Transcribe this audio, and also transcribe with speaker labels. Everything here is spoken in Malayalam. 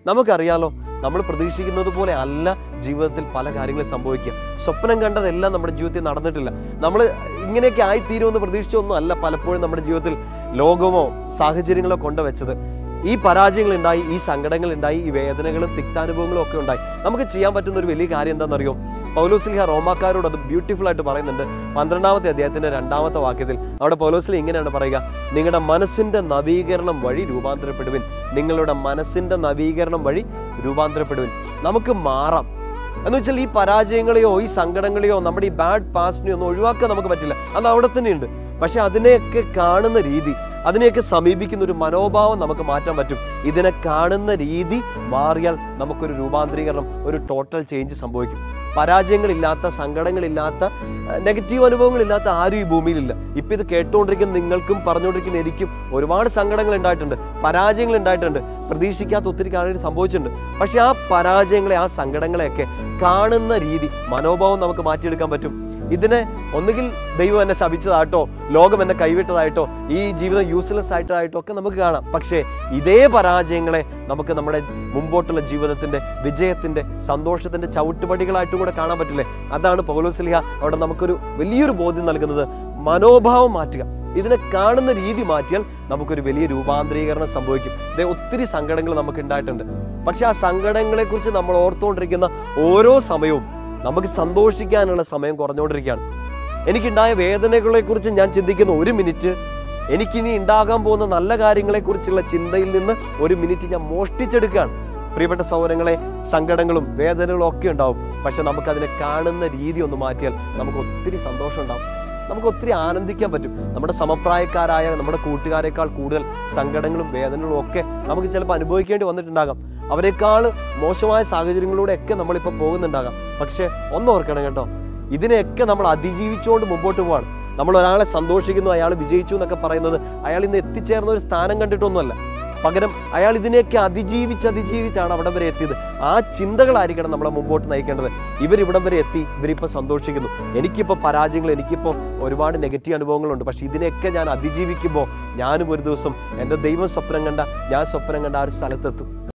Speaker 1: നമുക്കറിയാലോ നമ്മൾ പ്രതീക്ഷിക്കുന്നത് പോലെ അല്ല ജീവിതത്തിൽ പല കാര്യങ്ങളും സംഭവിക്കുക സ്വപ്നം കണ്ടതെല്ലാം നമ്മുടെ ജീവിതത്തിൽ നടന്നിട്ടില്ല നമ്മൾ ഇങ്ങനെയൊക്കെ ആയിത്തീരുമെന്ന് പ്രതീക്ഷിച്ചൊന്നും അല്ല പലപ്പോഴും നമ്മുടെ ജീവിതത്തിൽ ലോകമോ സാഹചര്യങ്ങളോ കൊണ്ടുവച്ചത് ഈ പരാജയങ്ങൾ ഉണ്ടായി ഈ സങ്കടങ്ങൾ ഉണ്ടായി ഈ വേദനകളും തിക്താനുഭവങ്ങളും ഒക്കെ ഉണ്ടായി നമുക്ക് ചെയ്യാൻ പറ്റുന്ന ഒരു വലിയ കാര്യം എന്താണെന്നറിയോ പൗലോസ്ലിഹ റോമാക്കാരോട് അത് ബ്യൂട്ടിഫുൾ ആയിട്ട് പറയുന്നുണ്ട് പന്ത്രണ്ടാമത്തെ അധ്യായത്തിന്റെ രണ്ടാമത്തെ വാക്യത്തിൽ അവിടെ പൗലോസ്ലി ഇങ്ങനെയാണ് പറയുക നിങ്ങളുടെ മനസ്സിന്റെ നവീകരണം വഴി രൂപാന്തരപ്പെടുവിൻ നിങ്ങളുടെ മനസ്സിന്റെ നവീകരണം വഴി രൂപാന്തരപ്പെടുവിൻ നമുക്ക് മാറാം എന്ന് വെച്ചാൽ ഈ പരാജയങ്ങളെയോ ഈ സങ്കടങ്ങളെയോ നമ്മുടെ ഈ ബാഡ് പാസ്റ്റിനെയോ ഒന്നും ഒഴിവാക്കാൻ നമുക്ക് പറ്റില്ല അത് അവിടെ തന്നെയുണ്ട് പക്ഷെ അതിനെയൊക്കെ കാണുന്ന രീതി അതിനെയൊക്കെ സമീപിക്കുന്ന ഒരു മനോഭാവം നമുക്ക് മാറ്റാൻ പറ്റും ഇതിനെ കാണുന്ന രീതി മാറിയാൽ നമുക്കൊരു രൂപാന്തരീകരണം ഒരു ടോട്ടൽ ചേഞ്ച് സംഭവിക്കും പരാജയങ്ങളില്ലാത്ത സങ്കടങ്ങളില്ലാത്ത നെഗറ്റീവ് അനുഭവങ്ങളില്ലാത്ത ആരും ഈ ഭൂമിയിലില്ല ഇപ്പം ഇത് കേട്ടുകൊണ്ടിരിക്കുന്ന നിങ്ങൾക്കും പറഞ്ഞുകൊണ്ടിരിക്കുന്ന എനിക്കും ഒരുപാട് സങ്കടങ്ങൾ ഉണ്ടായിട്ടുണ്ട് പരാജയങ്ങൾ ഉണ്ടായിട്ടുണ്ട് പ്രതീക്ഷിക്കാത്ത ഒത്തിരി കാര്യങ്ങൾ സംഭവിച്ചിട്ടുണ്ട് പക്ഷെ ആ പരാജയങ്ങളെ ആ സങ്കടങ്ങളെയൊക്കെ കാണുന്ന രീതി മനോഭാവം നമുക്ക് മാറ്റിയെടുക്കാൻ പറ്റും ഇതിനെ ഒന്നുകിൽ ദൈവം എന്നെ ശപിച്ചതായിട്ടോ ലോകം എന്നെ കൈവിട്ടതായിട്ടോ ഈ ജീവിതം യൂസ്ലെസ് ആയിട്ടായിട്ടോ ഒക്കെ നമുക്ക് കാണാം പക്ഷേ ഇതേ പരാജയങ്ങളെ നമുക്ക് നമ്മുടെ മുമ്പോട്ടുള്ള ജീവിതത്തിന്റെ വിജയത്തിന്റെ സന്തോഷത്തിന്റെ ചവിട്ടുപടികളായിട്ടും കൂടെ കാണാൻ പറ്റില്ലേ അതാണ് പൗലോസ്ലിഹ അവിടെ നമുക്കൊരു വലിയൊരു ബോധ്യം നൽകുന്നത് മനോഭാവം മാറ്റുക ഇതിനെ കാണുന്ന രീതി മാറ്റിയാൽ നമുക്കൊരു വലിയ രൂപാന്തരീകരണം സംഭവിക്കും ദേ ഒത്തിരി സങ്കടങ്ങൾ നമുക്ക് ഉണ്ടായിട്ടുണ്ട് പക്ഷെ ആ സങ്കടങ്ങളെ കുറിച്ച് നമ്മൾ ഓർത്തുകൊണ്ടിരിക്കുന്ന ഓരോ സമയവും നമുക്ക് സന്തോഷിക്കാനുള്ള സമയം കുറഞ്ഞുകൊണ്ടിരിക്കുകയാണ് എനിക്കുണ്ടായ വേദനകളെ കുറിച്ച് ഞാൻ ചിന്തിക്കുന്ന ഒരു മിനിറ്റ് എനിക്കിനി ഉണ്ടാകാൻ പോകുന്ന നല്ല കാര്യങ്ങളെക്കുറിച്ചുള്ള ചിന്തയിൽ നിന്ന് ഒരു മിനിറ്റ് ഞാൻ മോഷ്ടിച്ചെടുക്കുകയാണ് പ്രിയപ്പെട്ട സൗരങ്ങളെ സങ്കടങ്ങളും വേദനകളും ഒക്കെ ഉണ്ടാവും പക്ഷെ നമുക്കതിനെ കാണുന്ന രീതി ഒന്ന് മാറ്റിയാൽ നമുക്ക് ഒത്തിരി സന്തോഷം ഉണ്ടാവും നമുക്ക് ഒത്തിരി ആനന്ദിക്കാൻ പറ്റും നമ്മുടെ സമപ്രായക്കാരായ നമ്മുടെ കൂട്ടുകാരെക്കാൾ കൂടുതൽ സങ്കടങ്ങളും വേദനകളും ഒക്കെ നമുക്ക് ചിലപ്പോൾ അനുഭവിക്കേണ്ടി വന്നിട്ടുണ്ടാകാം അവരെക്കാൾ മോശമായ സാഹചര്യങ്ങളിലൂടെയൊക്കെ നമ്മളിപ്പോൾ പോകുന്നുണ്ടാകാം പക്ഷെ ഒന്ന് ഓർക്കണം കേട്ടോ ഇതിനെയൊക്കെ നമ്മൾ അതിജീവിച്ചുകൊണ്ട് മുമ്പോട്ട് പോവാണ് നമ്മൾ ഒരാളെ സന്തോഷിക്കുന്നു അയാൾ വിജയിച്ചു എന്നൊക്കെ പറയുന്നത് അയാൾ ഇന്ന് എത്തിച്ചേർന്ന ഒരു സ്ഥാനം കണ്ടിട്ടൊന്നുമല്ല പകരം അയാൾ ഇതിനെയൊക്കെ അതിജീവിച്ച് അതിജീവിച്ചാണ് അവിടം വരെ എത്തിയത് ആ ചിന്തകളായിരിക്കണം നമ്മളെ മുമ്പോട്ട് നയിക്കേണ്ടത് ഇവർ ഇവിടം വരെ എത്തി ഇവരിപ്പോൾ സന്തോഷിക്കുന്നു എനിക്കിപ്പോൾ പരാജയങ്ങൾ എനിക്കിപ്പോൾ ഒരുപാട് നെഗറ്റീവ് അനുഭവങ്ങളുണ്ട് പക്ഷേ ഇതിനെയൊക്കെ ഞാൻ അതിജീവിക്കുമ്പോൾ ഞാനും ഒരു ദിവസം എൻ്റെ ദൈവം സ്വപ്നം കണ്ട ഞാൻ സ്വപ്നം കണ്ട ആ ഒരു സ്ഥലത്തെത്തും